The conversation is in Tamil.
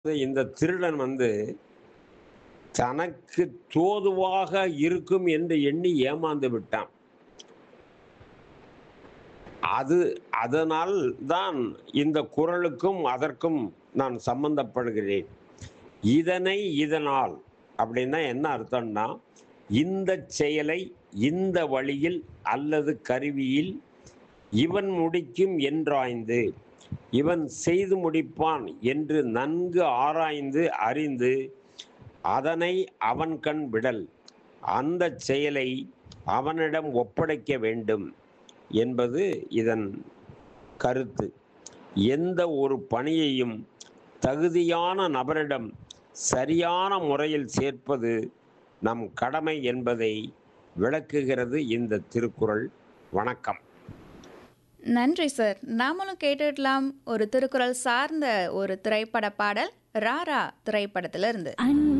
இந்த திருடன் வந்து தனக்கு தோதுவாக இருக்கும் என்று எண்ணி ஏமாந்து விட்டான் அது அதனால் தான் இந்த குரலுக்கும் அதற்கும் நான் சம்பந்தப்படுகிறேன் இதனை இதனால் அப்படின்னா என்ன அர்த்தம்னா இந்த செயலை இந்த வழியில் அல்லது கருவியில் இவன் முடிக்கும் என்றாய்ந்து இவன் செய்து முடிப்பான் என்று நன்கு ஆராய்ந்து அறிந்து அதனை அவன் கண் விடல் அந்த செயலை அவனிடம் ஒப்படைக்க வேண்டும் என்பது இதன் கருத்து எந்த ஒரு பணியையும் தகுதியான நபரிடம் சரியான முறையில் சேர்ப்பது நம் கடமை என்பதை விளக்குகிறது இந்த திருக்குறள் வணக்கம் நன்றி சார் நாமளும் கேட்டுடலாம் ஒரு திருக்குறள் சார்ந்த ஒரு திரைப்பட பாடல் ராரா திரைப்படத்திலிருந்து அன்பு